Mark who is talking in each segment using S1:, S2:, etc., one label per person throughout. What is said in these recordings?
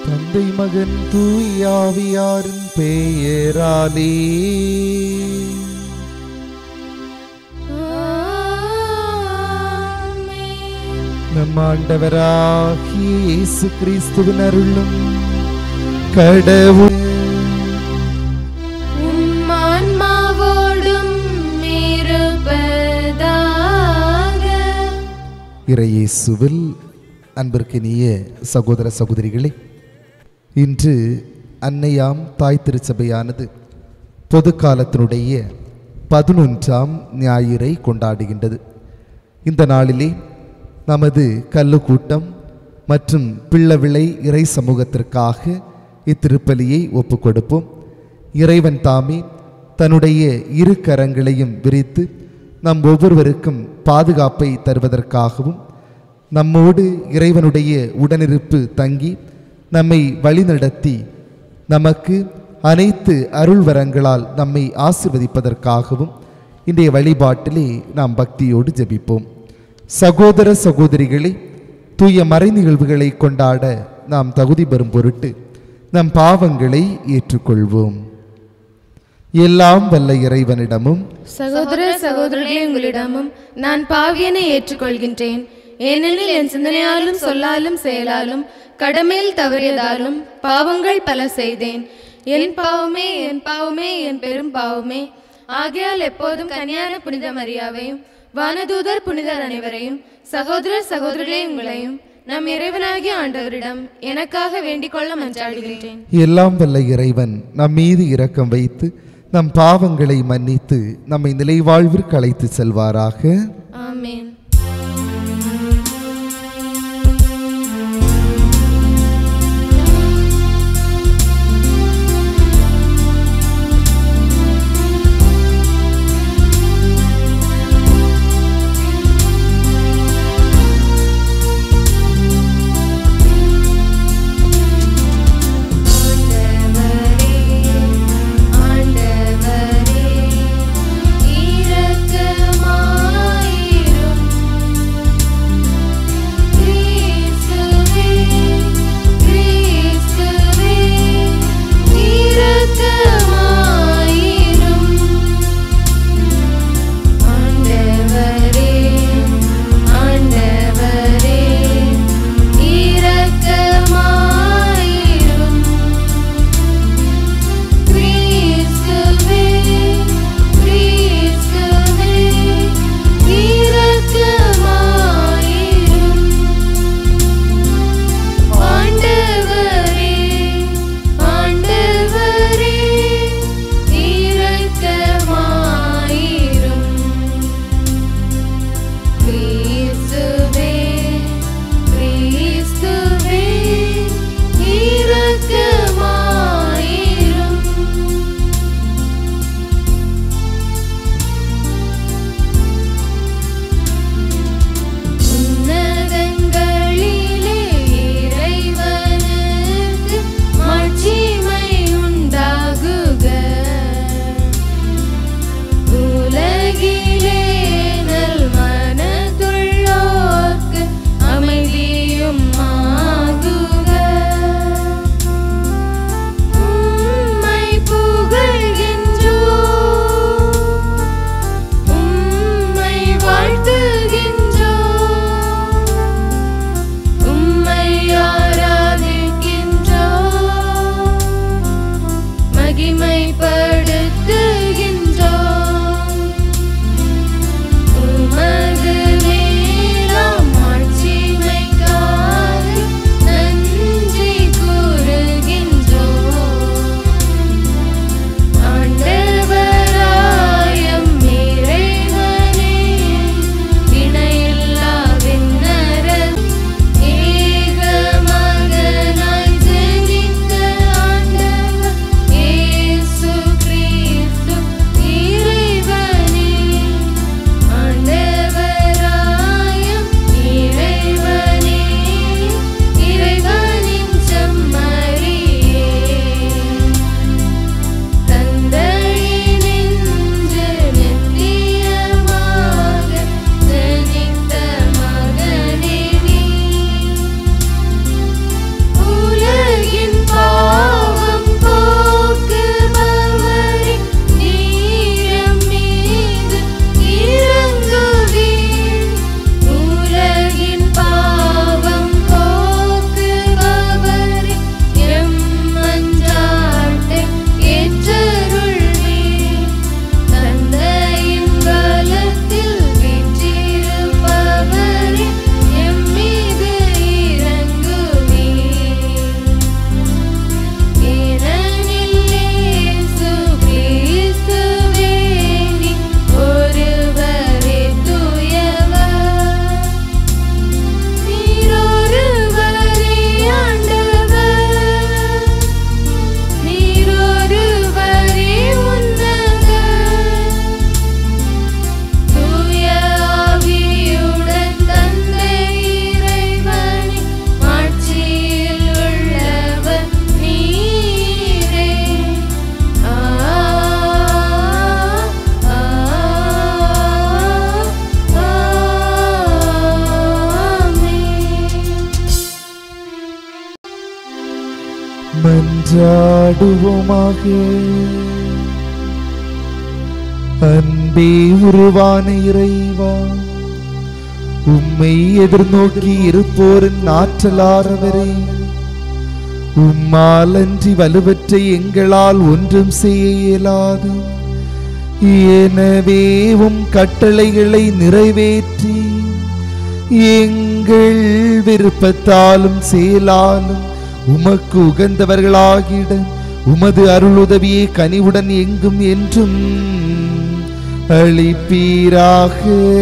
S1: தந்தை மகன் தூயாவியாரின் பெயராலே நம் ஆண்டவராகிய இயேசு கிறிஸ்துவின் அருளும் கடவுள்
S2: உம் ஆன்மாவோடும் இருப்பதாக
S1: இறையேசுவில் அன்பிற்கினிய சகோதர சகோதரிகளே இன்று அன்னையாம் தாய் திருச்சபையானது பொது காலத்தினுடைய பதினொன்றாம் ஞாயிறை கொண்டாடுகின்றது இந்த நாளிலே நமது கல்லுக்கூட்டம் மற்றும் பிள்ளவிளை இறை சமூகத்திற்காக இத்திருப்பலியை ஒப்புக் கொடுப்போம் இறைவன் தாமே தன்னுடைய இரு கரங்களையும் விரித்து நம் ஒவ்வொருவருக்கும் பாதுகாப்பை தருவதற்காகவும் நம்மோடு இறைவனுடைய உடனிருப்பு தங்கி நம்மை வழிநடத்தி நமக்கு அனைத்து அருள் வரங்களால் நம்மை ஆசிர்வதிப்பதற்காகவும் இன்றைய வழிபாட்டிலே நாம் பக்தியோடு ஜெபிப்போம் சகோதர சகோதரிகளே தூய மறை நிகழ்வுகளை கொண்டாட நாம் தகுதி பெறும் பொருட்டு நம் பாவங்களை ஏற்றுக்கொள்வோம் எல்லாம் வல்ல இறைவனிடமும்
S2: சகோதர சகோதரர்களே உங்களிடமும் நான் பாவியனை ஏற்றுக்கொள்கின்றேன் ஏனெனில் என் சிந்தனையாலும் சொல்லாலும் செயலாலும் கடமையில் தவறியதாலும் பாவங்கள் பல செய்தேன் என் பாவமே என் பாவமே என் பெரும் பாவமே ஆகையால் எப்போதும் கன்னியான புனித மரியாவையும் வானதூதர் புனிதர் அனைவரையும் சகோதர சகோதரிகளே உங்களையும் நம் இறைவனாகிய ஆண்டவரிடம் எனக்காக வேண்டிக் கொள்ள மன்றாடுகின்றேன்
S1: எல்லாம் வல்ல இறைவன் நம் மீது இரக்கம் வைத்து நம் பாவங்களை மன்னித்து நம்மை நிலைவாழ்விற்கு அழைத்து செல்வாராக
S2: ஆமென் ஆண்டவரே இரக்கமாயிரும்
S1: மன்றாடுவோமாக அன்பே உருவான இறைவா உம்மை எதிர்நோக்கி இருப்போரின் ஆற்றலாரவரே உம்மால் அன்றி வலுவற்ற எங்களால் ஒன்றும் செய்ய இயலாது எனவே உம் கட்டளைகளை நிறைவேற்றி எங்கள் விருப்பத்தாலும் செயலாலும் உமக்கு உகந்தவர்களாகிட உமது அருளுதவியை கனிவுடன் எங்கும் என்றும் அளிப்பீராக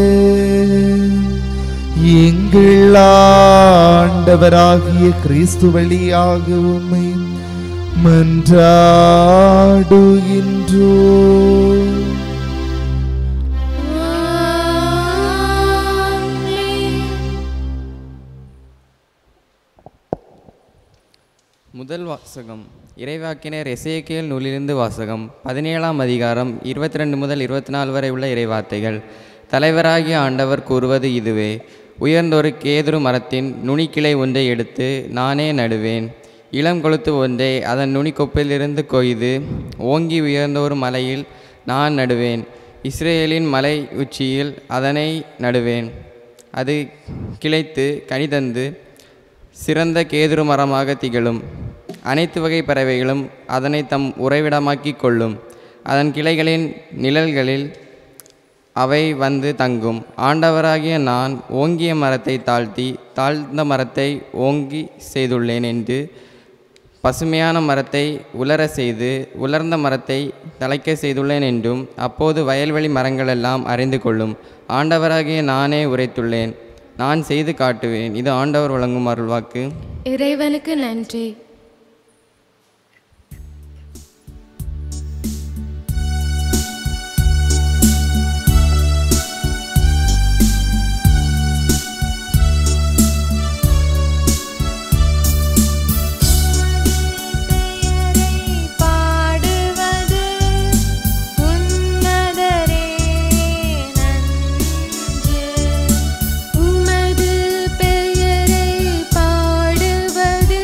S1: எங்கள் ஆண்டவராகிய கிறிஸ்து வழியாக உம்மை மன்றாடுகின்றோ
S3: முதல் வாசகம் இறைவாக்கினர் எசேக்கியேல் நூலிலிருந்து வாசகம் பதினேழாம் அதிகாரம் இருபத்தி ரெண்டு முதல் இருபத்தி நாலு வரை உள்ள இறைவார்த்தைகள் தலைவராகிய ஆண்டவர் கூறுவது இதுவே உயர்ந்தொரு கேதுரு மரத்தின் நுனிக்கிளை ஒன்றை எடுத்து நானே நடுவேன் இளம் கொளுத்து ஒன்றை அதன் நுனிக்கொப்பிலிருந்து கொய்து ஓங்கி உயர்ந்த ஒரு மலையில் நான் நடுவேன் இஸ்ரேலின் மலை உச்சியில் அதனை நடுவேன் அது கிளைத்து கனி தந்து சிறந்த கேதுரு மரமாக திகழும் அனைத்து வகை பறவைகளும் அதனை தம் உறைவிடமாக்கிக் கொள்ளும் அதன் கிளைகளின் நிழல்களில் அவை வந்து தங்கும் ஆண்டவராகிய நான் ஓங்கிய மரத்தை தாழ்த்தி தாழ்ந்த மரத்தை ஓங்கி செய்துள்ளேன் என்று பசுமையான மரத்தை உலர செய்து உலர்ந்த மரத்தை தழைக்க செய்துள்ளேன் என்றும் அப்போது வயல்வெளி மரங்களெல்லாம் அறிந்து கொள்ளும் ஆண்டவராகிய நானே உரைத்துள்ளேன் நான் செய்து காட்டுவேன் இது ஆண்டவர் வழங்கும் அருள்வாக்கு
S2: இறைவனுக்கு நன்றி
S4: பாடுவது உன்னதரே நன்று
S2: உமது பெயரை பாடுவது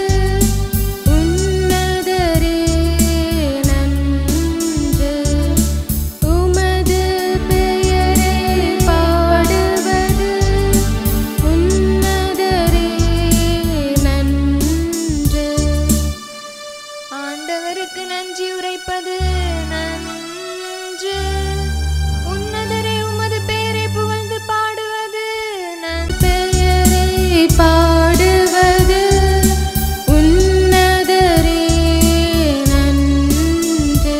S2: உன்னதரே நன்று உமது பெயரை பாடுவது உன்னதரே நன்று
S4: ஆண்டவருக்கு நன்றி உரைப்பது நன்று உன்னதரே உமது பெயரை புகழ்ந்து பாடுவது நன்று
S2: பெயரை பாடுவது உன்னதரே நன்று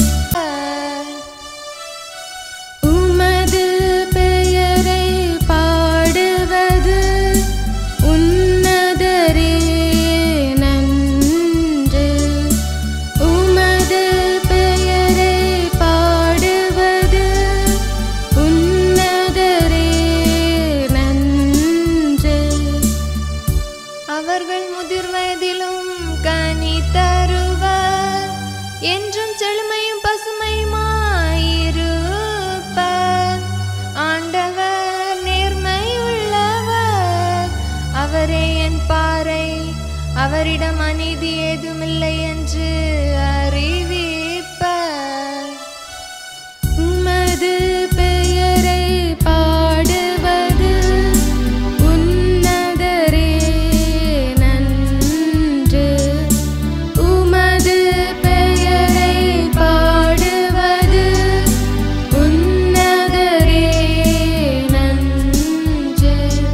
S2: உமது பெயரை பாடுவது உன்னதரே நன்று உமது பெயரை பாடுவது உன்னதரே நன்று
S4: அவர்கள் முதிர் வயதிலும் கனி தருவர் என்றும் செழுமையும் பசுமையுமாயிருப்பர் ஆண்டவர் நேர்மையுள்ளவர் அவரே என் பாறை அவரிடம் அநீதி ஏதுமில்லை என்று அறிவிப்பர்
S2: உமது பெயரை பாடுவது உன்னதரே நன்று உமது பெயரை பாடுவது உன்னதரே நன்று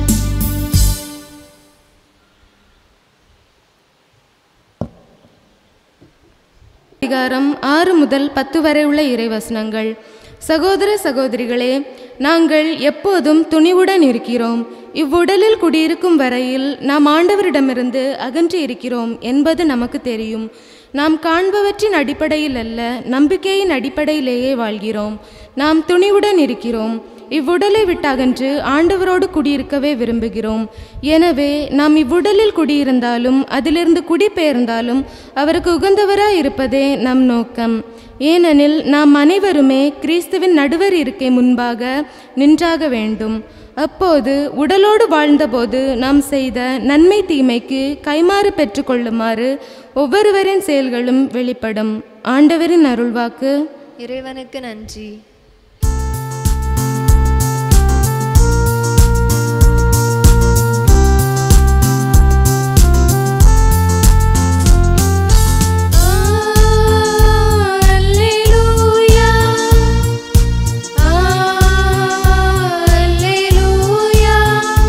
S2: அதிகாரம் ஆறு முதல் பத்து வரை உள்ள இறைவசனங்கள் சகோதர சகோதரிகளே நாங்கள் எப்போதும் துணிவுடன் இருக்கிறோம் இவ்வுடலில் குடியிருக்கும் வரையில் நாம் ஆண்டவரிடமிருந்து அகன்று இருக்கிறோம் என்பது நமக்கு தெரியும் நாம் காண்பவற்றின் அடிப்படையில் அல்ல நம்பிக்கையின் அடிப்படையிலேயே வாழ்கிறோம் நாம் துணிவுடன் இருக்கிறோம் இவ்வுடலை விட்டகன்று ஆண்டவரோடு குடியிருக்கவே விரும்புகிறோம் எனவே நாம் இவ்வுடலில் குடியிருந்தாலும் அதிலிருந்து குடிபெயர்ந்தாலும் அவருக்கு உகந்தவராய் இருப்பதே நம் நோக்கம் ஏனெனில் நாம் அனைவருமே கிறிஸ்துவின் நடுவர் இருக்கை முன்பாக நின்றாக வேண்டும் அப்போது உடலோடு வாழ்ந்தபோது நாம் செய்த நன்மை தீமைக்கு கைமாறு பெற்றுக்கொள்ளுமாறு ஒவ்வொருவரின் செயல்களும் வெளிப்படும் ஆண்டவரின் அருள்வாக்கு
S4: இறைவனுக்கு நன்றி
S2: அல்லேலூயா அல்லேலூயா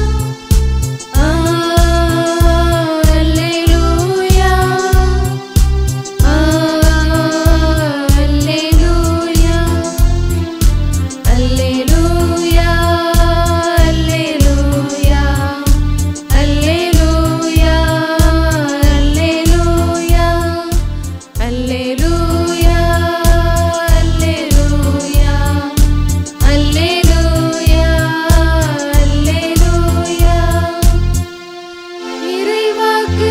S2: அல்லேலூயா அல்லேலூயா அல்லேலூயா அல்லேலூயா அல்லேலூயா அல்லேலூயா அல்லேலூயா அல்லேலூயா அல்லேலூயா அல்லேலூயா இறைவாக்கு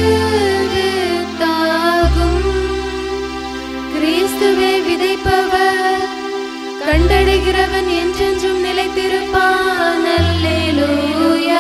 S2: தாகும் கிறிஸ்துவை விதைப்பவர் கண்டடைகிறவன் என்றென்றும் நிலைத்திருப்பான் அல்லேலூயா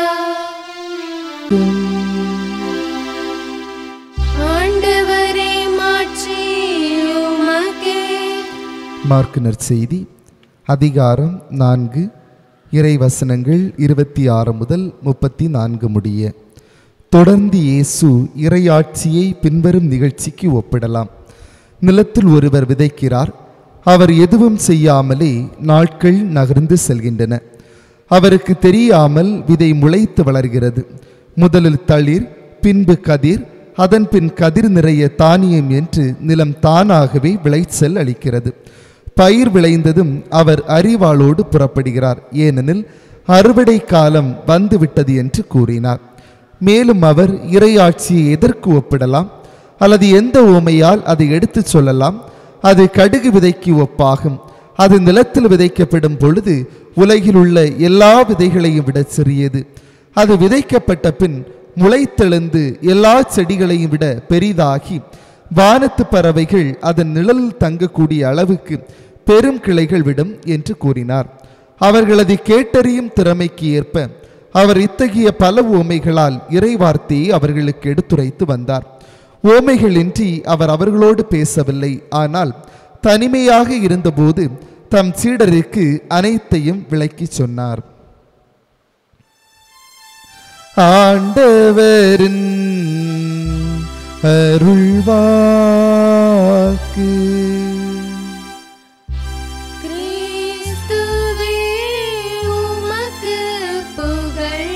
S2: ஆண்டவரே மாட்சி உமக்கே
S1: மார்க் நற்செய்தி அதிகாரம் நான்கு இறைவசனங்கள் இருபத்தி ஆறு முதல் முப்பத்தி நான்கு முடிய தொடர்ந்து இயேசு இறையாட்சியை பின்வரும் நிகழ்ச்சிக்கு ஒப்பிடலாம் நிலத்தில் ஒருவர் விதைக்கிறார் அவர் எதுவும் செய்யாமலே நாட்கள் நகர்ந்து செல்கின்றன அவருக்கு தெரியாமல் விதை முளைத்து வளர்கிறது முதலில் தளிர் பின்பு கதிர் அதன் பின் கதிர் நிறைய தானியம் என்று நிலம் தானாகவே விளைச்சல் அளிக்கிறது பயிர் விளைந்ததும் அவர் அறிவாளோடு புறப்படுகிறார் ஏனெனில் அறுவடை காலம் வந்துவிட்டது என்று கூறினார் மேலும் அவர் இறையாட்சியை எதற்கு ஒப்பிடலாம் அல்லது எந்த உவமையால் அதை எடுத்துச் சொல்லலாம் அது கடுகு விதைக்கு ஒப்பாகும் அது நிலத்தில் விதைக்கப்படும் பொழுது உலகில் உள்ள எல்லா விதைகளையும் விட சிறியது அது விதைக்கப்பட்ட பின் முளைத்தெழுந்து எல்லா செடிகளையும் விட பெரிதாகி வானத்து பறவைகள் அதன் நிழலில் தங்கக்கூடிய அளவுக்கு பெரும் கிளைகள் விடும் என்று கூறினார் அவர்களது கேட்டறியும் திறமைக்கு ஏற்ப அவர் இத்தகைய பல உவமைகளால் இறைவார்த்தையை அவர்களுக்கு எடுத்துரைத்து வந்தார் உவமைகளின்றி அவர் அவர்களோடு பேசவில்லை ஆனால் தனிமையாக இருந்தபோது தம் சீடருக்கு அனைத்தையும் விளக்கிச் சொன்னார் ஆண்டவரின் அருள்வாக்கு
S2: கிறிஸ்துவே உமக்கு புகழ்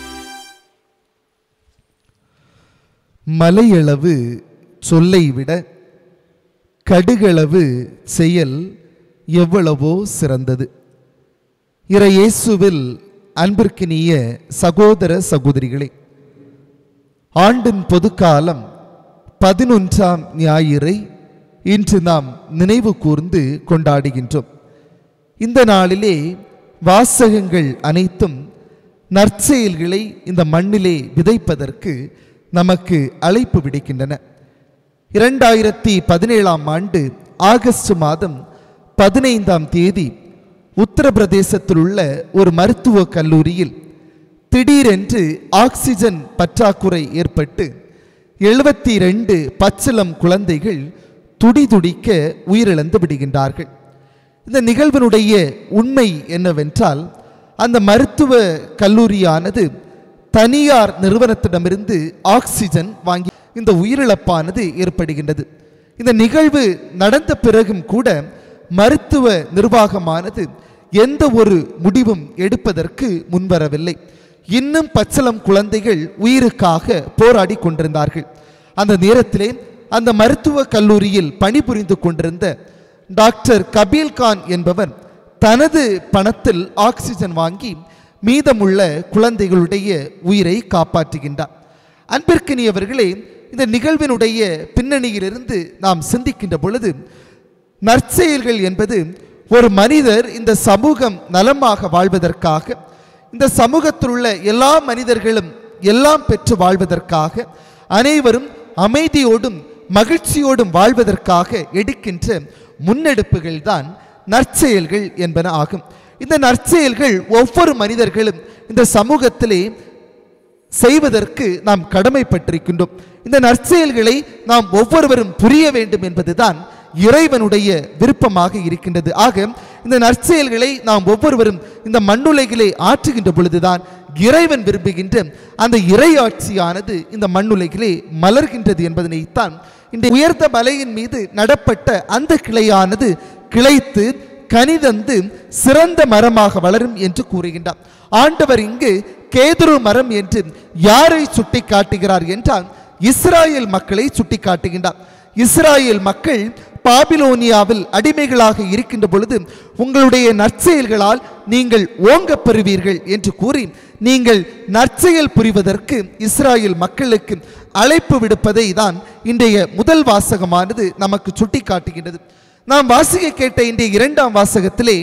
S1: மலையளவு சொல்லை விட கடுகளவு செயல் எவ்வளவோ சிறந்தது இறையேசுவில் அன்பிற்கினிய சகோதர சகோதரிகளே ஆண்டின் பொதுக்காலம் பதினொன்றாம் ஞாயிறை இன்று நாம் நினைவு கூர்ந்து கொண்டாடுகின்றோம் இந்த நாளிலே வாசகங்கள் அனைத்தும் நற்செயல்களை இந்த மண்ணிலே விதைப்பதற்கு நமக்கு அழைப்பு விடுக்கின்றன இரண்டாயிரத்தி பதினேழாம் ஆண்டு ஆகஸ்ட் மாதம் பதினைந்தாம் தேதி உத்தரப்பிரதேசத்தில் உள்ள ஒரு மருத்துவக் கல்லூரியில் திடீரென்று ஆக்சிஜன் பற்றாக்குறை ஏற்பட்டு எழுபத்தி ரெண்டு பச்சிளம் குழந்தைகள் துடிதுடிக்க உயிரிழந்து விடுகின்றார்கள் இந்த நிகழ்வினுடைய உண்மை என்னவென்றால் அந்த மருத்துவ கல்லூரியானது தனியார் நிறுவனத்திடமிருந்து ஆக்சிஜன் வாங்கி இந்த உயிரிழப்பானது ஏற்படுகின்றது இந்த நிகழ்வு நடந்த பிறகும் கூட மருத்துவ நிர்வாகமானது எந்த ஒரு முடிவும் எடுப்பதற்கு முன்வரவில்லை இன்னும் பச்சளம் குழந்தைகள் உயிருக்காக போராடி கொண்டிருந்தார்கள் அந்த நேரத்திலே அந்த மருத்துவ கல்லூரியில் பணிபுரிந்து கொண்டிருந்த டாக்டர் கபீல் கான் என்பவர் தனது பணத்தில் ஆக்சிஜன் வாங்கி மீதமுள்ள குழந்தைகளுடைய உயிரை காப்பாற்றுகின்றார் அன்பிற்கினியவர்களே இந்த நிகழ்வினுடைய பின்னணியிலிருந்து நாம் சிந்திக்கின்ற பொழுது நற்செயல்கள் என்பது ஒரு மனிதர் இந்த சமூகம் நலமாக வாழ்வதற்காக இந்த சமூகத்தில் உள்ள எல்லா மனிதர்களும் எல்லாம் பெற்று வாழ்வதற்காக அனைவரும் அமைதியோடும் மகிழ்ச்சியோடும் வாழ்வதற்காக எடுக்கின்ற முன்னெடுப்புகள் தான் நற்செயல்கள் என்பன ஆகும் இந்த நற்செயல்கள் ஒவ்வொரு மனிதர்களும் இந்த சமூகத்திலே செய்வதற்கு நாம் கடமைப்பட்டிருக்கின்றோம் இந்த நற்செயல்களை நாம் ஒவ்வொருவரும் புரிய வேண்டும் என்பதுதான் இறைவனுடைய விருப்பமாக இருக்கின்றது ஆக இந்த நற்செயல்களை நாம் ஒவ்வொருவரும் இந்த மண்ணுலகிலே ஆற்றுகின்ற பொழுதுதான் இறைவன் விரும்புகின்ற அந்த இறையாட்சியானது இந்த மண்ணுலகிலே மலர்கின்றது என்பதனைத்தான் இந்த உயர்ந்த மலையின் மீது நடப்பட்ட அந்த கிளையானது கிளைத்து கனிதந்து சிறந்த மரமாக வளரும் என்று கூறுகின்றார் ஆண்டவர் இங்கு கேதுரு மரம் என்று யாரை சுட்டி காட்டுகிறார் என்றால் இஸ்ராயேல் மக்களை சுட்டி காட்டுகின்றார் இஸ்ராயேல் மக்கள் பாபிலோனியாவில் அடிமைகளாக இருக்கின்ற பொழுது உங்களுடைய நற்செயல்களால் நீங்கள் ஓங்கப் பெறுவீர்கள் என்று கூறி நீங்கள் நற்செயல் புரிவதற்கு இஸ்ராயேல் மக்களுக்கு அழைப்பு விடுப்பதை தான் இன்றைய முதல் வாசகமானது நமக்கு சுட்டி காட்டுகின்றது நாம் வாசிக்க கேட்ட இன்றைய இரண்டாம் வாசகத்திலே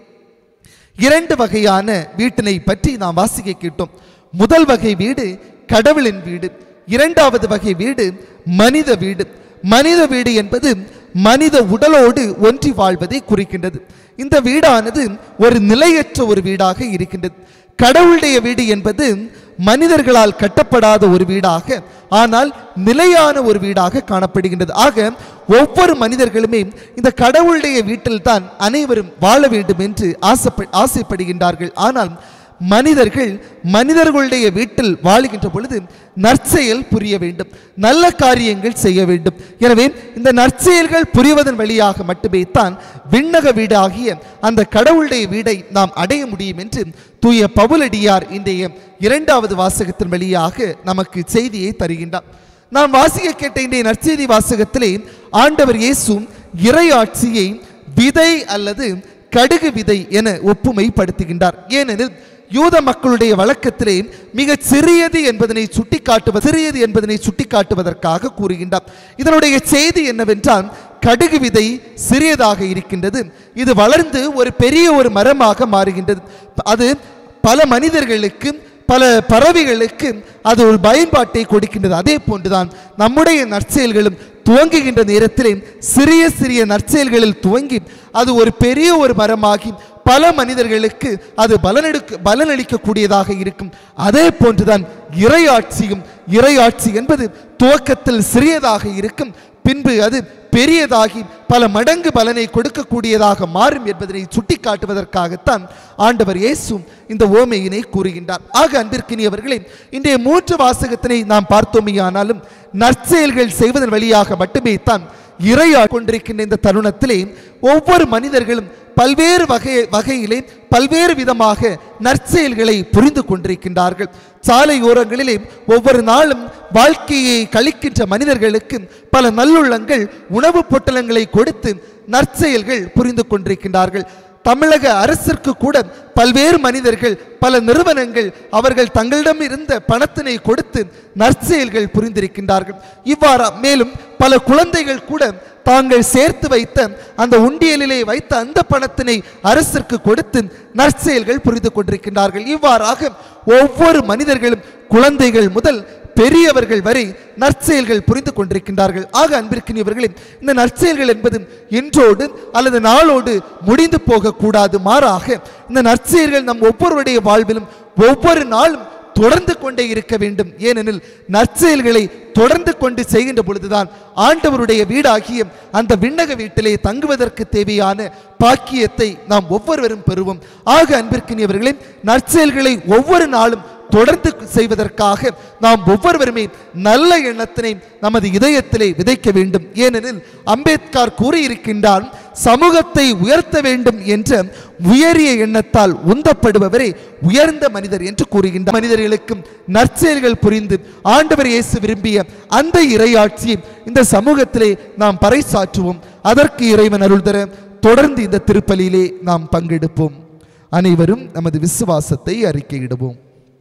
S1: இரண்டு வகையான வீட்டினை பற்றி நாம் வாசிக்க கேட்டோம் முதல் வகை வீடு கடவுளின் வீடு இரண்டாவது வகை வீடு மனித வீடு மனித வீடு என்பது மனித உடலோடு ஒன்றி வாழ்வதை குறிக்கின்றது இந்த வீடானது ஒரு நிலையற்ற ஒரு வீடாக இருக்கின்றது கடவுளுடைய வீடு என்பது மனிதர்களால் கட்டப்படாத ஒரு வீடாக ஆனால் நிலையான ஒரு வீடாக காணப்படுகின்றது ஆக ஒவ்வொரு மனிதர்களுமே இந்த கடவுளுடைய வீட்டில் தான் அனைவரும் வாழ வேண்டும் என்று ஆசைப்ப ஆசைப்படுகின்றார்கள் ஆனால் மனிதர்கள் மனிதர்களுடைய வீட்டில் வாழுகின்ற பொழுது நற்செயல் புரிய வேண்டும் நல்ல காரியங்கள் செய்ய வேண்டும் எனவே இந்த நற்செயல்கள் புரிவதன் வழியாக மட்டுமே தான் விண்ணக வீடு ஆகிய அந்த கடவுளுடைய வீடை நாம் அடைய முடியும் என்று தூய பவுலடியார் இன்றைய இரண்டாவது வாசகத்தின் வழியாக நமக்கு செய்தியை தருகின்றார் நாம் வாசிக்க கேட்ட இன்றைய நற்செய்தி வாசகத்திலே ஆண்டவர் இயேசு இறையாட்சியை விதை அல்லது கடுகு விதை என ஒப்புமைப்படுத்துகின்றார் ஏனெனில் யூத மக்களுடைய வழக்கத்திலே மிக சிறியது என்பதனை சுட்டிக்காட்டுவது சிறியது என்பதனை சுட்டிக்காட்டுவதற்காக கூறுகின்றார் இதனுடைய செய்தி என்னவென்றால் கடுகு விதை சிறியதாக இருக்கின்றது இது வளர்ந்து ஒரு பெரிய ஒரு மரமாக மாறுகின்றது அது பல மனிதர்களுக்கு பல பறவைகளுக்கு அது ஒரு பயன்பாட்டை கொடுக்கின்றது அதே போன்றுதான் நம்முடைய நற்செயல்களும் துவங்குகின்ற நேரத்திலே சிறிய சிறிய நற்செயல்களில் துவங்கி அது ஒரு பெரிய ஒரு மரமாகி பல மனிதர்களுக்கு அது பலனெடுக்க பலனளிக்கக்கூடியதாக இருக்கும் அதே போன்றுதான் இறையாட்சியும் இறையாட்சி என்பது துவக்கத்தில் சிறியதாக இருக்கும் பின்பு அது பெரியதாகி பல மடங்கு பலனை கொடுக்கக்கூடியதாக மாறும் என்பதனை சுட்டிக்காட்டுவதற்காகத்தான் ஆண்டவர் இயேசு இந்த ஓமையினை கூறுகின்றார் ஆக அன்பிற்கினியவர்களே இன்றைய மூன்று வாசகத்தினை நாம் பார்த்தோமேயானாலும் நற்செயல்கள் செய்வதன் வழியாக மட்டுமே தான் இறையா கொண்டிருக்கின்ற இந்த தருணத்திலே ஒவ்வொரு மனிதர்களும் பல்வேறு வகை வகையிலே பல்வேறு விதமாக நற்செயல்களை புரிந்து கொண்டிருக்கின்றார்கள் சாலை ஓரங்களிலே ஒவ்வொரு நாளும் வாழ்க்கையை கழிக்கின்ற மனிதர்களுக்கு பல நல்லுள்ளங்கள் உணவுப் பொட்டலங்களை கொடுத்து நற்செயல்கள் புரிந்து கொண்டிருக்கின்றார்கள் தமிழக அரசிற்கு கூட பல்வேறு மனிதர்கள் பல நிறுவனங்கள் அவர்கள் தங்களிடம் இருந்த பணத்தினை கொடுத்து நற்செயல்கள் புரிந்திருக்கின்றார்கள் இவ்வாறு மேலும் பல குழந்தைகள் கூட தாங்கள் சேர்த்து வைத்த அந்த உண்டியலிலே வைத்த அந்த பணத்தினை அரசிற்கு கொடுத்து நற்செயல்கள் புரிந்து கொண்டிருக்கின்றார்கள் இவ்வாறாக ஒவ்வொரு மனிதர்களும் குழந்தைகள் முதல் பெரியவர்கள் வரை நற்செயல்கள் புரிந்து கொண்டிருக்கின்றார்கள் ஆக அன்பிற்கினியவர்களே இந்த நற்செயல்கள் என்பது இன்றோடு அல்லது நாளோடு முடிந்து போகக்கூடாது மாறாக இந்த நற்செயல்கள் நம் ஒவ்வொருவருடைய வாழ்விலும் ஒவ்வொரு நாளும் தொடர்ந்து கொண்டே இருக்க வேண்டும் ஏனெனில் நற்செயல்களை தொடர்ந்து கொண்டு செய்கின்ற பொழுதுதான் ஆண்டவருடைய வீடாகிய அந்த விண்ணக வீட்டிலே தங்குவதற்கு தேவையான பாக்கியத்தை நாம் ஒவ்வொருவரும் பெறுவோம் ஆக அன்பிற்கினியவர்களே நற்செயல்களை ஒவ்வொரு நாளும் தொடர்ந்து செய்வதற்காக நாம் ஒவ்வொருவருமே நல்ல எண்ணத்தினை நமது இதயத்திலே விதைக்க வேண்டும் ஏனெனில் அம்பேத்கர் கூறியிருக்கின்றார் சமூகத்தை உயர்த்த வேண்டும் என்ற உயரிய எண்ணத்தால் உந்தப்படுபவரே உயர்ந்த மனிதர் என்று கூறுகின்ற மனிதர்களுக்கும் நற்செயல்கள் புரிந்து ஆண்டவர் இயேசு விரும்பிய அந்த இறையாட்சியை இந்த சமூகத்திலே நாம் பறைசாற்றுவோம் அதற்கு இறைவன் அருள் தர தொடர்ந்து இந்த திருப்பலியிலே நாம் பங்கெடுப்போம் அனைவரும் நமது விசுவாசத்தை அறிக்கையிடுவோம்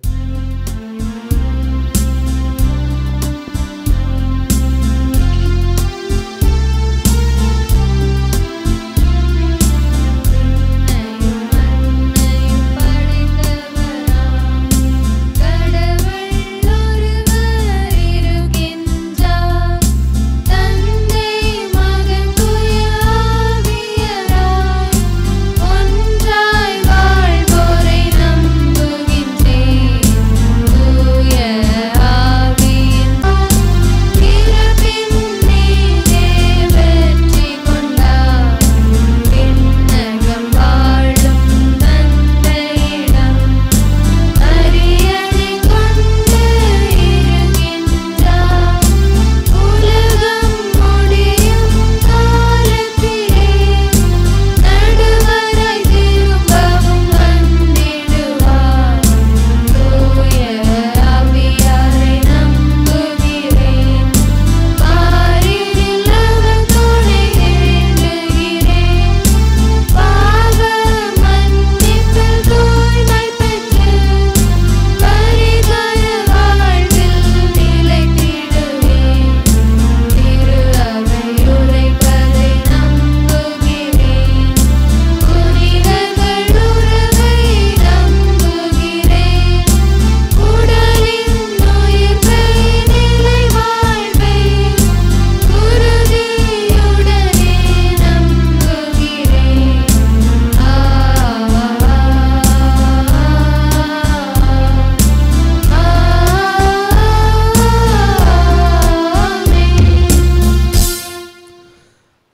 S2: கடவுள் ஒருவர் இருக்கின்றார் தந்தை மகன் தூய ஆவியராய் ஒன்றாய் வாழ்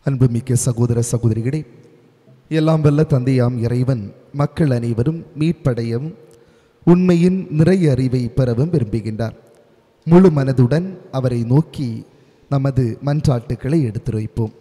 S1: அன்புமிக்க சகோதர சகோதரிகளே எல்லாம் வல்ல தந்தையாம் இறைவன் மக்கள் அனைவரும் மீட்படையவும் உண்மையின் நிறைய அறிவை பெறவும் விரும்புகின்றார் முழு மனதுடன் அவரை நோக்கி நமது மன்றாட்டுக்களை எடுத்துரைப்போம்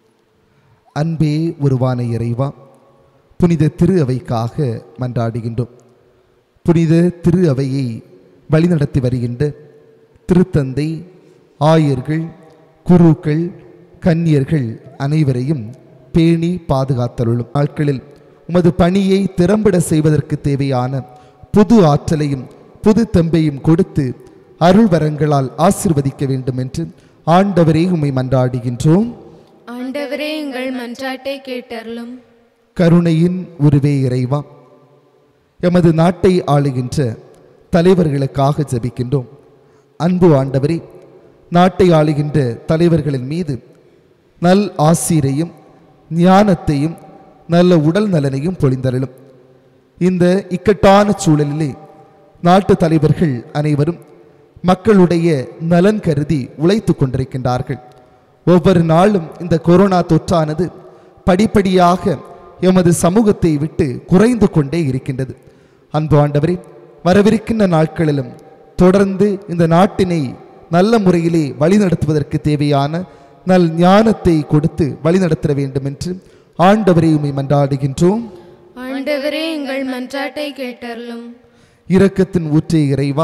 S1: அன்பே உருவான இறைவா புனித திரு அவைக்காக மன்றாடுகின்றோம் புனித திரு அவையை வழிநடத்தி வருகின்ற திருத்தந்தை ஆயர்கள் குருக்கள் கன்னியர்கள் அனைவரையும் பேணி பாதுகாத்தருளும் நாட்களில் உமது பணியை திறம்பட செய்வதற்கு தேவையான புது ஆற்றலையும் புது தெம்பையும் கொடுத்து அருள் வரங்களால் ஆசிர்வதிக்க வேண்டும் என்று ஆண்டவரே உம்மை மன்றாடுகின்றோம்
S2: ஆண்டவரே எங்கள் மன்றாட்டை கேட்டருளும்
S1: கருணையின் உருவே இறைவா எமது நாட்டை ஆளுகின்ற தலைவர்களுக்காக ஜெபிக்கின்றோம் அன்பு ஆண்டவரே நாட்டை ஆளுகின்ற தலைவர்களின் மீது நல் ஆசீரையும் ஞானத்தையும் நல்ல உடல் நலனையும் பொழிந்தருளும் இந்த இக்கட்டான சூழலிலே நாட்டு தலைவர்கள் அனைவரும் மக்களுடைய நலன் கருதி உழைத்து கொண்டிருக்கின்றார்கள் ஒவ்வொரு நாளும் இந்த கொரோனா தொற்றானது படிப்படியாக எமது சமூகத்தை விட்டு குறைந்து கொண்டே இருக்கின்றது அன்பு ஆண்டவரே வரவிருக்கின்ற நாட்களிலும் தொடர்ந்து இந்த நாட்டினை நல்ல முறையிலே வழிநடத்துவதற்கு தேவையான நல் ஞானத்தை கொடுத்து வழிநடத்த வேண்டும் என்று ஆண்டவரை உம்மை மன்றாடுகின்றோம்
S2: ஆண்டவரே எங்கள் மன்றாட்டை கேட்டருளும்
S1: இரக்கத்தின் ஊற்றே இறைவா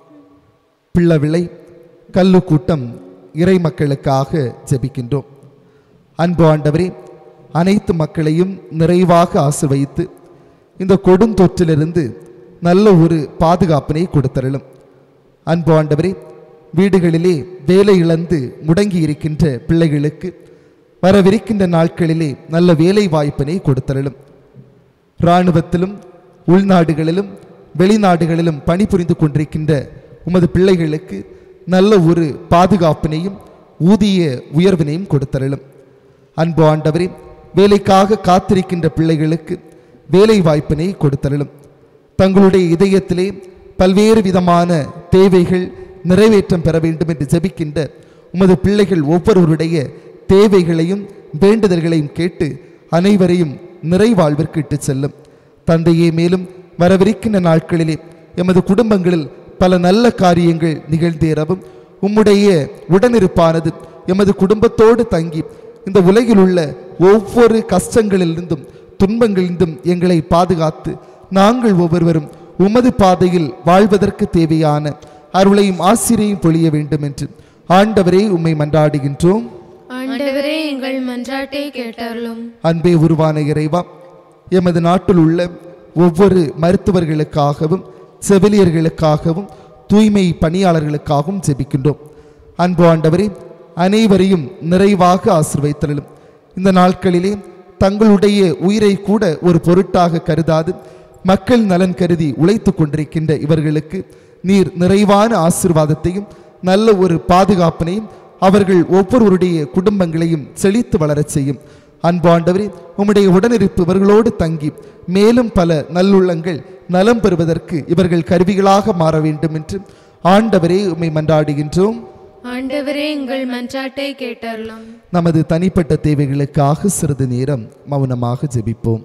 S1: பிள்ளவிளை கல்லு கூட்டம் இறை மக்களுக்காக ஜெபிக்கின்றோம் அன்பு ஆண்டவரே அனைத்து மக்களையும் நிறைவாக ஆசிர்வதித்து இந்த கொடுந்தொற்றிலிருந்து நல்ல ஒரு பாதுகாப்பினை கொடுத்தருளும் அன்பு ஆண்டவரே வீடுகளிலே வேலை இழந்து முடங்கி இருக்கின்ற பிள்ளைகளுக்கு வரவிருக்கின்ற நாட்களிலே நல்ல வேலை வாய்ப்பினை கொடுத்தருளும் இராணுவத்திலும் உள்நாடுகளிலும் வெளிநாடுகளிலும் பணிபுரிந்து கொண்டிருக்கின்ற உமது பிள்ளைகளுக்கு நல்ல ஒரு பாதுகாப்பினையும் ஊதிய உயர்வினையும் கொடுத்தருளும் அன்பு ஆண்டவரே வேலைக்காக காத்திருக்கின்ற பிள்ளைகளுக்கு வேலை வாய்ப்பினை கொடுத்தருளும் தங்களுடைய இதயத்திலே பல்வேறு விதமான தேவைகள் நிறைவேற்றம் பெற வேண்டும் என்று ஜெபிக்கின்ற உமது பிள்ளைகள் ஒவ்வொருவருடைய தேவைகளையும் வேண்டுதல்களையும் கேட்டு அனைவரையும் நிறைவாழ்விற்கு இட்டுச் செல்லும் தந்தையே மேலும் வரவிருக்கின்ற நாட்களிலே எமது குடும்பங்களில் பல நல்ல காரியங்கள் நிகழ்ந்தேறவும் உம்முடைய உடனிருப்பானது எமது குடும்பத்தோடு தங்கி இந்த உலகில் உள்ள ஒவ்வொரு கஷ்டங்களிலிருந்தும் துன்பங்களிலிருந்தும் எங்களை பாதுகாத்து நாங்கள் ஒவ்வொருவரும் உமது பாதையில் வாழ்வதற்கு தேவையான அருளையும் ஆசிரியையும் பொழிய வேண்டும் என்று ஆண்டவரே உம்மை மன்றாடுகின்றோம்
S2: ஆண்டவரே எங்கள் மன்றாட்டை கேட்டருளும்
S1: அன்பே உருவான இறைவா எமது நாட்டில் உள்ள ஒவ்வொரு மருத்துவர்களுக்காகவும் செவிலியர்களுக்காகவும் தூய்மை பணியாளர்களுக்காகவும் ஜெபிக்கின்றோம் அன்பு ஆண்டவரே அனைவரையும் நிறைவாக ஆசிர்வைத்தலும் இந்த நாட்களிலே தங்களுடைய உயிரை கூட ஒரு பொருட்டாக கருதாது மக்கள் நலன் கருதி உழைத்து கொண்டிருக்கின்ற இவர்களுக்கு நீர் நிறைவான ஆசிர்வாதத்தையும் நல்ல ஒரு பாதுகாப்பினையும் அவர்கள் ஒவ்வொருவருடைய குடும்பங்களையும் செழித்து வளரச் செய்யும் அன்பாண்டவரே உம்முடைய உடனிருப்பு இவர்களோடு தங்கி மேலும் பல நல்லுள்ளங்கள் நலம் பெறுவதற்கு இவர்கள் கருவிகளாக மாற வேண்டும் என்று ஆண்டவரே உம்மை மன்றாடுகின்றோம்
S2: ஆண்டவரே எங்கள் மன்றாட்டை கேட்டருளும்
S1: நமது தனிப்பட்ட தேவைகளுக்காக சிறிது நேரம் மௌனமாக ஜெபிப்போம்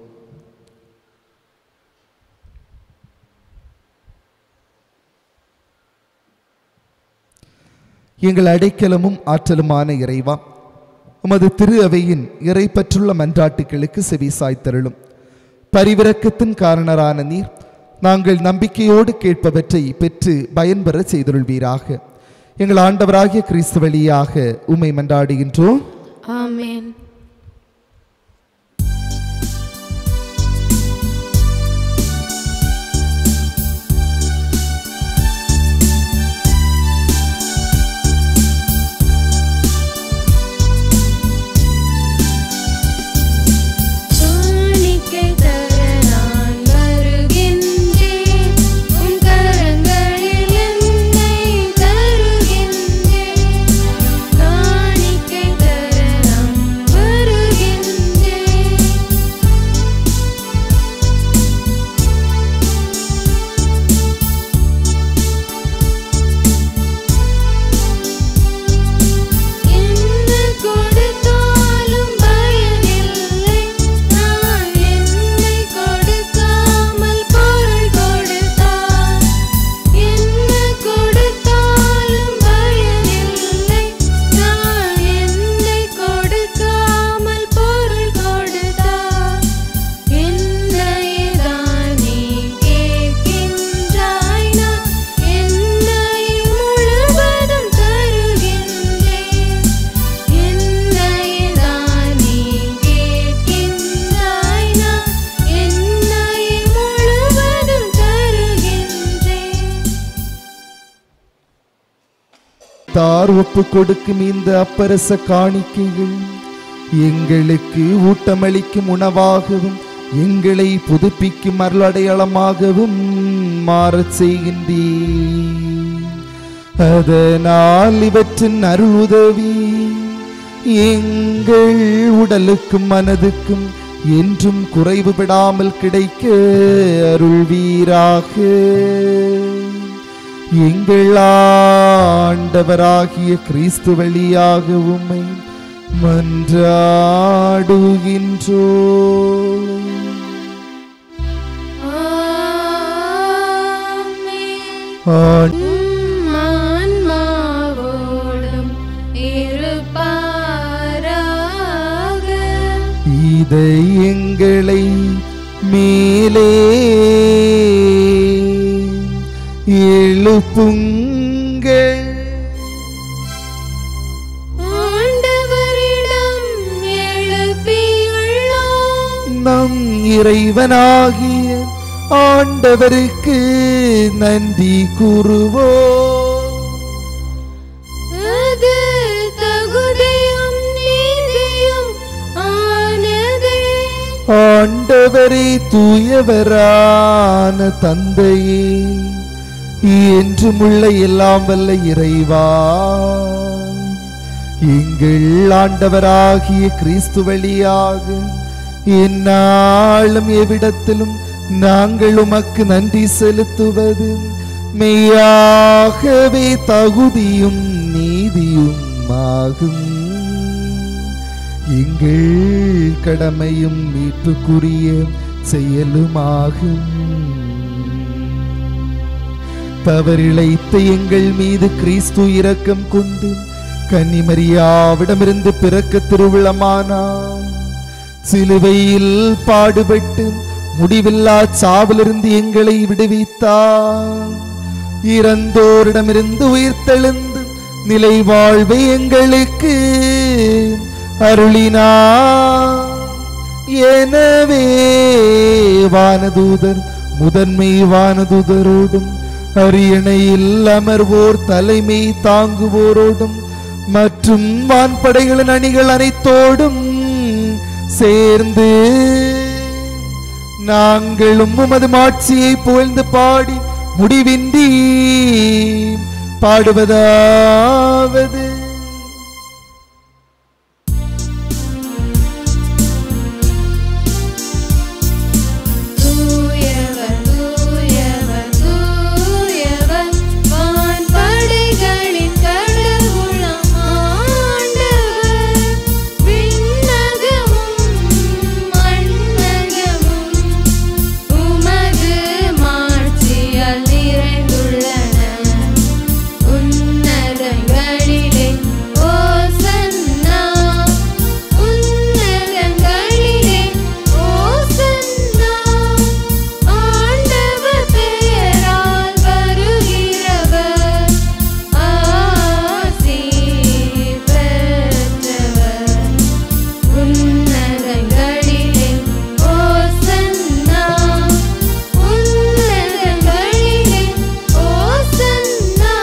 S1: எங்கள் அடைக்கலமும் ஆற்றலுமான இறைவா உமது திரு அவையின் இறைப்பற்றுள்ள மன்றாட்டுகளுக்கு செவி சாய்த்தருளும் பரிவிரக்கத்தின் காரணரான நீர் நாங்கள் நம்பிக்கையோடு கேட்பவற்றை பெற்று பயன்பெற செய்தருள்வீராக எங்கள் ஆண்டவராகிய கிறிஸ்து வழியாக உம்மை மன்றாடுகின்றோம்
S2: ஆமென் காணிக்கை தர நான் வருகின்றேன் உன் கரங்களில் என்னை தருகின்றேன் காணிக்கை தர நான்
S1: கூட்டத்தார் ஒப்பு கொடுக்கும் இந்த அப்பரச காணிக்கைகள் எங்களுக்கு ஊட்டமளிக்கும் உணவாகவும் எங்களை புதுப்பிக்கும் அருள் அடையாளமாகவும் மாறச் செய்கின்றேன் அதனால் இவற்றின் அருள் உதவி எங்கள் உடலுக்கும் மனதுக்கும் என்றும் குறைவுபடாமல் கிடைக்க அருள்வீராக எங்கள் ஆண்டவராகிய கிறிஸ்து வழியாக உம்மை மன்றாடுகின்றோ
S2: ஆமென். உம் ஆன்மாவோடும் இருப்பாராக.
S1: இதை எங்களை மேலே எழுப்புங்கள்
S2: ஆண்டவரிடம் எழுப்பியுள்ளோம்.
S1: நம் இறைவனாகிய ஆண்டவருக்கு நன்றி கூறுவோம்
S2: அது தகுதியும் நீதியும் ஆனதே.
S1: ஆண்டவரே தூயவரான தந்தையே என்றுமுள்ள எல்லாம் வல்ல இறைவா எங்கள் ஆண்டவராகிய கிறிஸ்து வழியாக எந்நாளும் எவ்விடத்திலும் நாங்கள் உமக்கு நன்றி செலுத்துவது மெய்யாகவே தகுதியும் நீதியும் ஆகும் எங்கள் கடமையும் மீட்புக்குரிய செயலுமாகும் தவறிழைத்த எங்கள் மீது கிறிஸ்து இரக்கம் கொண்டு கன்னிமரியாவிடமிருந்து பிறக்க திருவிழமானார் சிலுவையில் பாடுபட்டு முடிவில்லா சாவிலிருந்து எங்களை விடுவித்தார் இறந்தோரிடமிருந்து உயிர்த்தெழுந்து நிலை வாழ்வை எங்களுக்கு அருளினார் எனவே வானதூதர் முதன்மை வானதூதரோடும் அரியணையில் அமர்வோர் தலைமை தாங்குவோரோடும் மற்றும் வான்படைகளின் அணிகள் அனைத்தோடும் சேர்ந்து நாங்களும் உமது மாட்சியை புகழ்ந்து பாடி முடிவின்றி பாடுவதாவது
S2: தூயவர், தூயவர், தூயவர், வான்படைகளின் கடவுளாம் ஆண்டவர். விண்ணகமும் மண்ணகமும் உமது மாட்சியால் நிறைந்துள்ளன. உன்னதங்களிலே ஓசன்னா, உன்னதங்களிலே ஓசன்னா. ஆண்டவர் பெயரால் வருகிறவர் ஆசி பெற்றவர். உன்னதங்களிலே ஓசன்னா, உன்னதங்களிலே ஓசன்னா.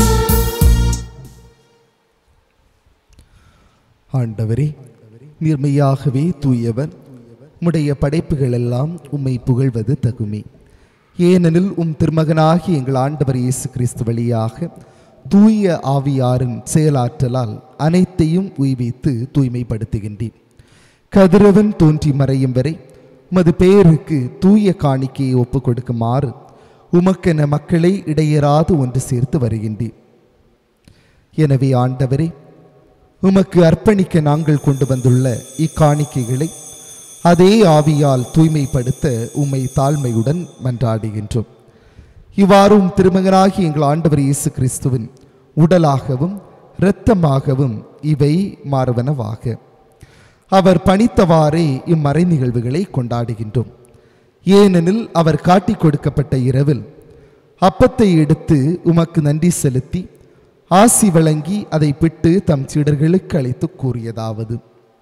S1: ஆண்டவரே நீர்மையாகவே தூயவர் உம்முடைய படைப்புகள் எல்லாம் உம்மை புகழ்வது தகுமே ஏனெனில் உம் திருமகனாகி எங்கள் ஆண்டவர் இயேசு கிறிஸ்து வழியாக தூய ஆவியாரின் செயலாற்றலால் அனைத்தையும் உய்வித்து தூய்மைப்படுத்துகின்றேன் கதிரவன் தோன்றி மறையும் வரை உமது பெயருக்கு தூய காணிக்கையை ஒப்புக் கொடுக்குமாறு உமக்கென மக்களை இடையராது ஒன்று சேர்த்து வருகின்றேன் எனவே ஆண்டவரே உமக்கு அர்ப்பணிக்க நாங்கள் கொண்டு வந்துள்ள இக்காணிக்கைகளை அதே ஆவியால் தூய்மைப்படுத்த உம்மை தாழ்மையுடன் மன்றாடுகின்றோம் இவ்வாறு உம் திருமகனாகி எங்கள் ஆண்டவர் இயேசு கிறிஸ்துவின் உடலாகவும் இரத்தமாகவும் இவை மாறுவனவாக அவர் பணித்தவாறே இம்மறை நிகழ்வுகளை கொண்டாடுகின்றோம் ஏனெனில் அவர் காட்டிக் கொடுக்கப்பட்ட இரவில் அப்பத்தை எடுத்து உமக்கு நன்றி செலுத்தி ஆசி வழங்கி அதை பிட்டு தம் சீடர்களுக்கு அழைத்து கூறியதாவது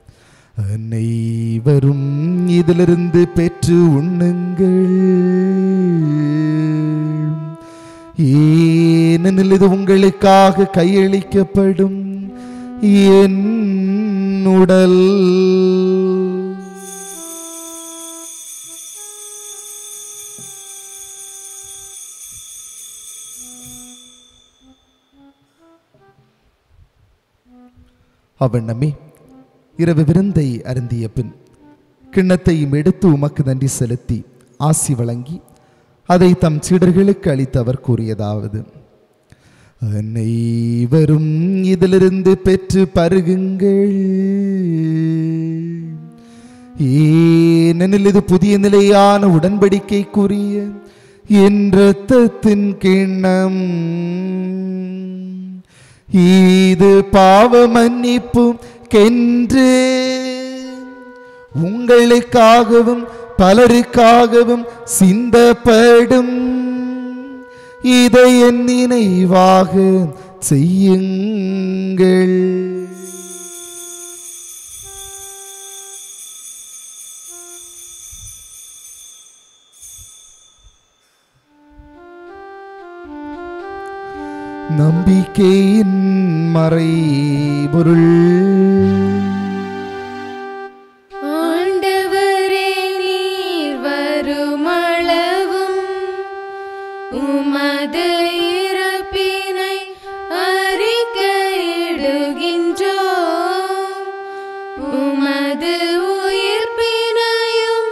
S1: அனைவரும் இதிலிருந்து பெற்று உண்ணுங்கள் ஏனெனில் இது உங்களுக்காக கையளிக்கப்படும் என் உடல் அவண்ணமே இரவு விருந்தை அருந்திய பின் கிண்ணத்தையும் எடுத்து உமக்கு நன்றி செலுத்தி ஆசி வழங்கி அதை தம் சீடர்களுக்கு அளித்து அவர் கூறியதாவது அனைவரும் இதிலிருந்து பெற்று பருகுங்கள் ஏனெனில் இது புதிய நிலையான உடன்படிக்கைக்குரிய என் இரத்தத்தின் கிண்ணம் இது பாவ மன்னிப்பும் கென்று உங்களுக்காகவும் பலருக்காகவும் சிந்தப்படும் இதை என் நினைவாக செய்யுங்கள் நம்பிக்கையின் மறைபொருள்
S2: ஆண்டவரே நீர் வருமளவும் உமது இறப்பினை அறிக்கையிடுகின்றோ உமது உயிர்ப்பினையும்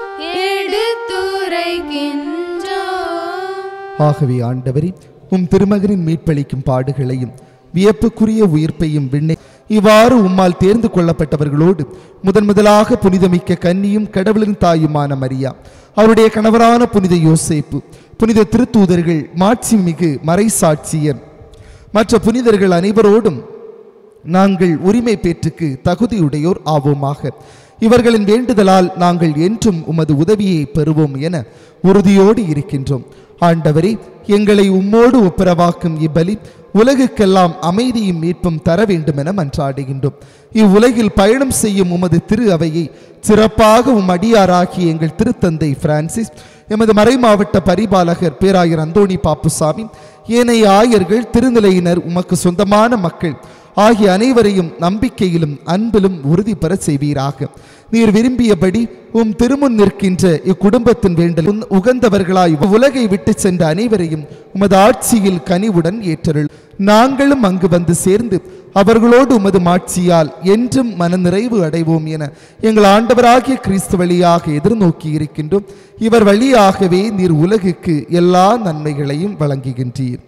S2: எடுத்துரைக்கின்றோ
S1: ஆகவே ஆண்டவரே உம் திருமகனின் மீட்பளிக்கும் பாடுகளையும் வியப்புக்குரிய உயிர்ப்பையும் விண்ணை இவ்வாறு உம்மால் தேர்ந்து கொள்ளப்பட்டவர்களோடு முதன் முதலாக புனிதமிக்க கன்னியும் கடவுளின் தாயுமான மரியா அவருடைய கணவரான புனித யோசேப்பு புனித திருத்தூதர்கள் மாட்சிமிகு மறைசாட்சியர் மற்ற புனிதர்கள் அனைவரோடும் நாங்கள் உரிமை பேற்றுக்கு தகுதியுடையோர் ஆவோமாக இவர்களின் வேண்டுதலால் நாங்கள் என்றும் உமது உதவியை பெறுவோம் என உறுதியோடு இருக்கின்றோம் ஆண்டவரே எங்களை உம்மோடு ஒப்புரவாக்கும் இவ்வலி உலகுக்கெல்லாம் அமைதியும் மீட்பும் தர வேண்டும் என மன்றாடுகின்றோம் இவ்வுலகில் பயணம் செய்யும் உமது திரு அவையை சிறப்பாக உம் அடியாராகிய எங்கள் திருத்தந்தை பிரான்சிஸ் எமது மறைமாவட்ட பரிபாலகர் பேராயர் அந்தோணி பாப்புசாமி ஏனைய ஆயர்கள் திருநிலையினர் உமக்கு சொந்தமான மக்கள் ஆகிய அனைவரையும் நம்பிக்கையிலும் அன்பிலும் உறுதி பெற செய்வீராக நீர் விரும்பியபடி உம் திருமுன் நிற்கின்ற இக்குடும்பத்தின் வேண்டல் உன் உகந்தவர்களாய் உலகை விட்டு சென்ற அனைவரையும் உமது ஆட்சியில் கனிவுடன் ஏற்றருள் நாங்களும் அங்கு வந்து சேர்ந்து அவர்களோடு உமது மாட்சியால் என்றும் மனநிறைவு அடைவோம் என எங்கள் ஆண்டவராகிய கிறிஸ்து வழியாக எதிர்நோக்கி இருக்கின்றோம் இவர் வழியாகவே நீர் உலகுக்கு எல்லா நன்மைகளையும் வழங்குகின்றீர்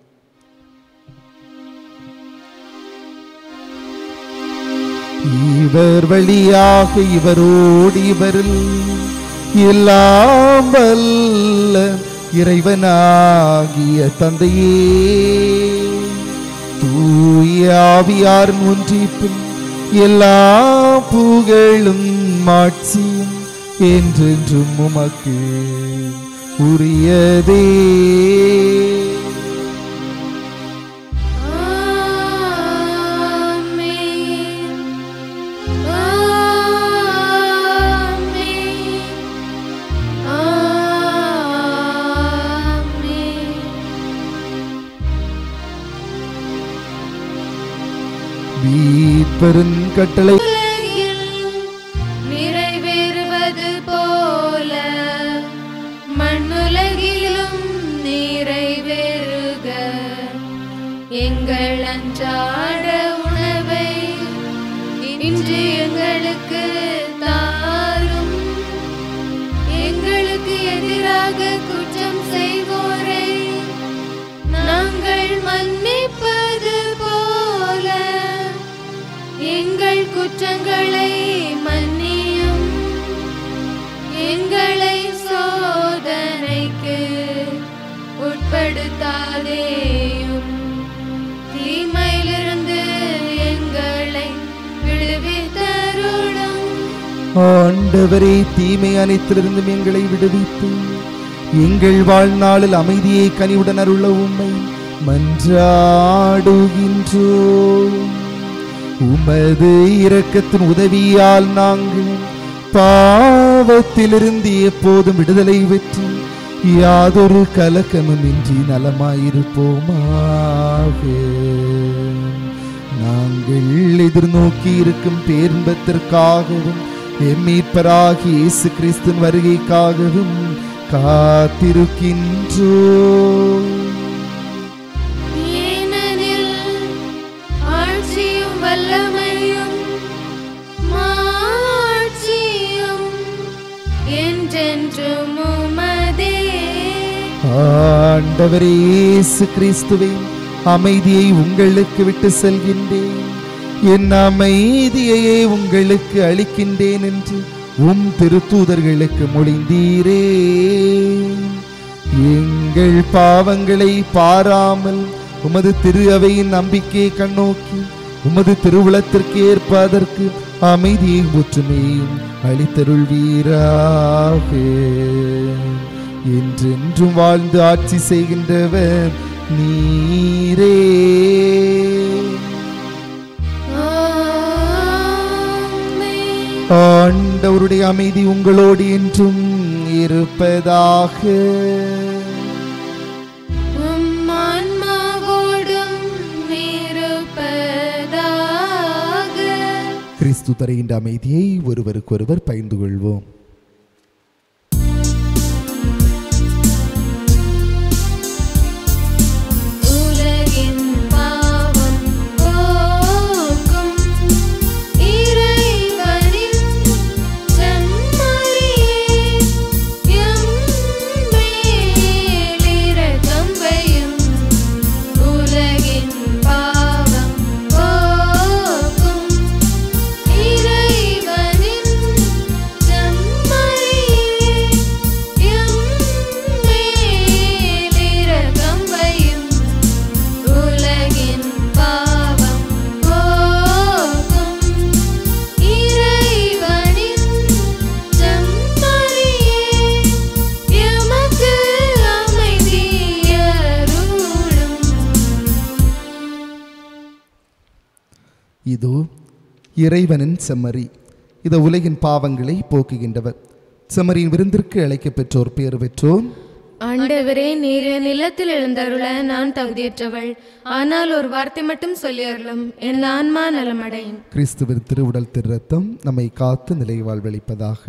S1: இவர் வழியாக இவரோடு இவரில் எல்லாம் வல்ல இறைவனாகிய தந்தையே தூயாவியார் ஒன்றிப்பின் எல்லா புகழும் மாட்சியும் என்றென்றும் உமக்கு உரியதே
S2: ஆமென் ஆமென் ஆமென்
S1: மீட்பெருன் கட்டளை
S2: உலகில் நிறைவேறுவது போல மண்ணுலகிலும் நிறைவேறுக எங்கள் அன்றாட உணவை இன்று எங்களுக்கு தாரும் எங்களுக்கு எதிராக குற்றம் செய்வோரை நாங்கள் மன்னிப்பது போல எங்கள் குற்றங்களை மன்னியும் எங்களை சோதனைக்கு உட்படுத்தாதேயும் தீமையிலிருந்து எங்களை விடுவித்தருளும்
S1: ஆண்டவரே தீமை அனைத்திலிருந்தும் எங்களை விடுவித்து எங்கள் வாழ்நாளில் அமைதியை கனிவுடன் அருள உம்மை மன்றாடுகின்றோம் உமது இரக்கத்தின் உதவியால் நாங்கள் பாவத்திலிருந்து எப்போதும் விடுதலை பெற்று யாதொரு கலக்கமுமின்றி நலமாயிருப்போமாக நாங்கள் எதிர்நோக்கி இருக்கும் பேரின்பத்திற்காகவும் எம் மீட்பராகி இயேசு கிறிஸ்துவின் வருகைக்காகவும் காத்திருக்கின்றோம்
S2: ஏனெனில் ஆட்சியும் வல்லமையும் மாட்சியும் என்றென்றும் உமதே
S1: ஆண்டவரே இயேசு கிறிஸ்துவே அமைதியை உங்களுக்கு விட்டு செல்கின்றேன் என் அமைதியையே உங்களுக்கு அளிக்கின்றேன் என்று உம் திருத்தூதர்களுக்கு மொழிந்தீரே எங்கள் பாவங்களை பாராமல் உமது திரு அவையின் நம்பிக்கையை கண்ணோக்கி உமது திருவுளத்திற்கு ஏற்ப அதற்கு அமைதியை ஒற்றுமையும் அளித்தருள்வீராக என்றென்றும் வாழ்ந்து ஆட்சி செய்கின்றவர் நீரே
S2: ஆமென்.
S1: ஆண்டவருடைய அமைதி உங்களோடு என்றும் இருப்பதாக
S2: உம் ஆன்மாவோடும் இருப்பதாக.
S1: கிறிஸ்து தருகின்ற அமைதியை ஒருவருக்கொருவர் பகிர்ந்து கொள்வோம்
S2: உலகின் பாவம் போக்கும் இறைவனின் செம்மறியே, எம்மேல் இரக்கம் வையும். உலகின் பாவம் போக்கும் இறைவனின் செம்மறியே, எம்மேல் இரக்கம் வையும். உலகின் பாவம் போக்கும் இறைவனின் செம்மறியே, எமக்கு அமைதியருளும்.
S1: இதோ இறைவனின் செம்மறி இது உலகின் பாவங்களை போக்குகின்றவர் செம்மறியின் விருந்திற்கு அழைக்கப் பெற்றோர் பேர் பெற்றோம்
S2: ஆண்டவரே நீர் என் நிலத்தில் எழுந்தருள நான் தகுதியற்றவள் ஆனால் ஒரு வார்த்தை மட்டும் சொல்லி அருளும் என் ஆன்மா நலமடையும்
S1: கிறிஸ்துவின் திருவுடல் திருரத்தம் நம்மை காத்து நிலை வாழ்வளிப்பதாக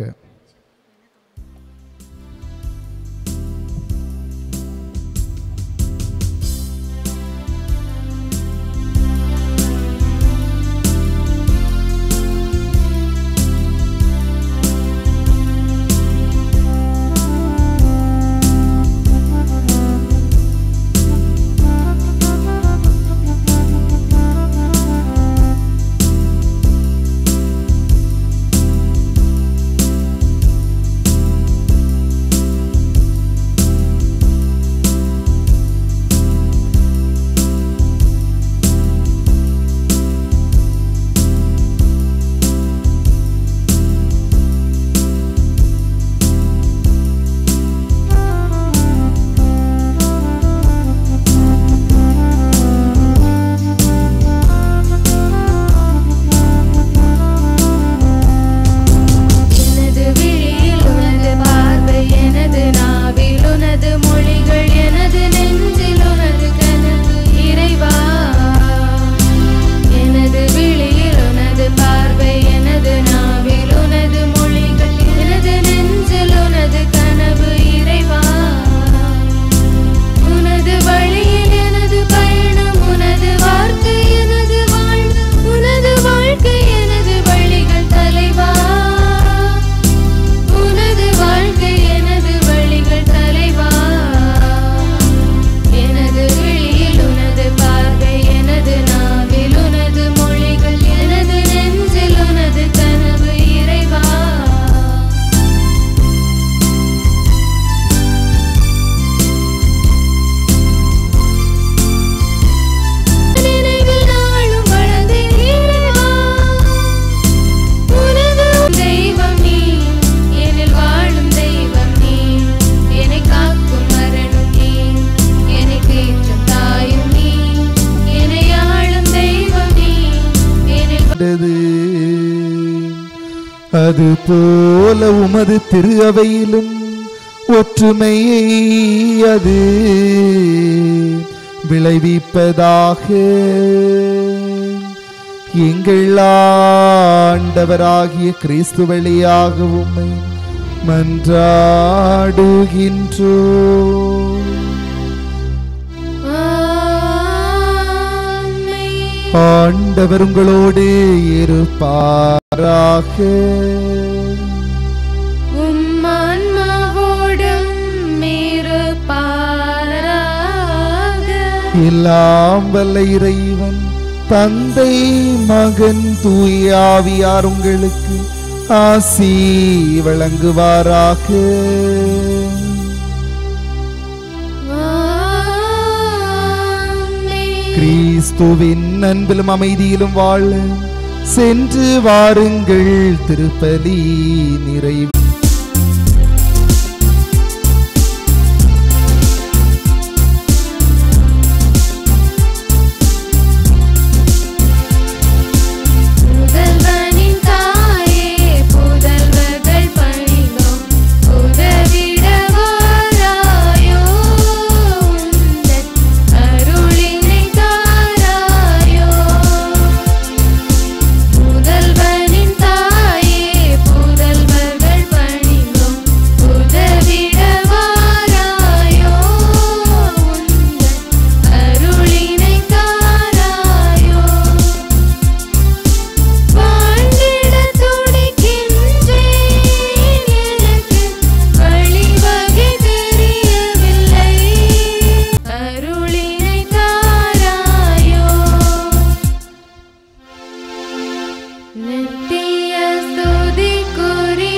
S2: எனது விழியில் உனது பார்வை எனது நாவில் உனது மொழிகள் எனது நெஞ்சில் உனது கனவு இறைவா எனது விழியில் உனது பார்வை எனது நாவில் உனது மொழிகள் எனது நெஞ்சில் உனது கனவு இறைவா உனது வழியில் எனது பயணம் உனது வார்த்தை எனது வாழ்வு உனது வாழ்க்கை எனது வழிகள் தலைவா உனது வாழ்க்கை எனது வழிகள் தலைவா எனது விழியில் உனது பார்வை எனது நாவில் உனது மொழிகள் எனது நெஞ்சில் உனது கனவு இறைவா நினைவில் நாளும் வளர்ந்தேன் இறைவா. உனது தெய்வம் நீ, என்னில் வாழும் தெய்வம் நீ. என்னை காக்கும் அரணும் நீ, என்னை தேற்றும் தாயும் நீ. என்னை ஆளும் தெய்வம் நீ, என்னில்
S1: கண்டது அது போல உமது திரு அவையிலும் ஒற்றுமையை அது விளைவிப்பதாக எங்கள் ஆண்டவராகிய கிறிஸ்து வழியாக உம்மை மன்றாடுகின்றோ
S2: ஆமென்.
S1: ஆண்டவர் உங்களோடு இருப்பாராக
S2: உம் ஆன்மாவோடும் இருப்பாராக.
S1: எல்லாம் வல்ல இறைவன் தந்தை மகன் தூயாவியார் உங்களுக்கு ஆசி வழங்குவாராக
S2: ஆமென்.
S1: கிறிஸ்துவின் அன்பிலும் அமைதியிலும் வாழ சென்று வாருங்கள் திருப்பலி நிறைவு
S2: முதல்வனின் தாயே புதல்வர்கள் பணிந்தோம் உதவிட வாராயோ உந்தன் அருளினை தாராயோ முதல்வனின் தாயே புதல்வர்கள் பணிந்தோம் உதவிட வாராயோ உந்தன் அருளினை தாராயோ வாழ்ந்திட துடிக்கின்றேன் எனக்கு வழிவகை தெரியவில்லை அருளினை தாராயோ நித்திய ஸ்துதிக்குரி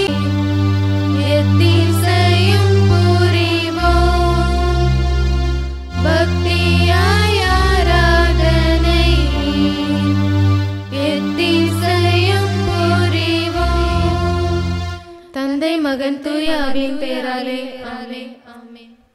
S2: எத்திசையும் புரிவோம் பக்தியாய் ஆராதனை எத்திசையும் புரிவோம் தந்தை மகன் தூயாவின் பேராலே ஆமே ஆமே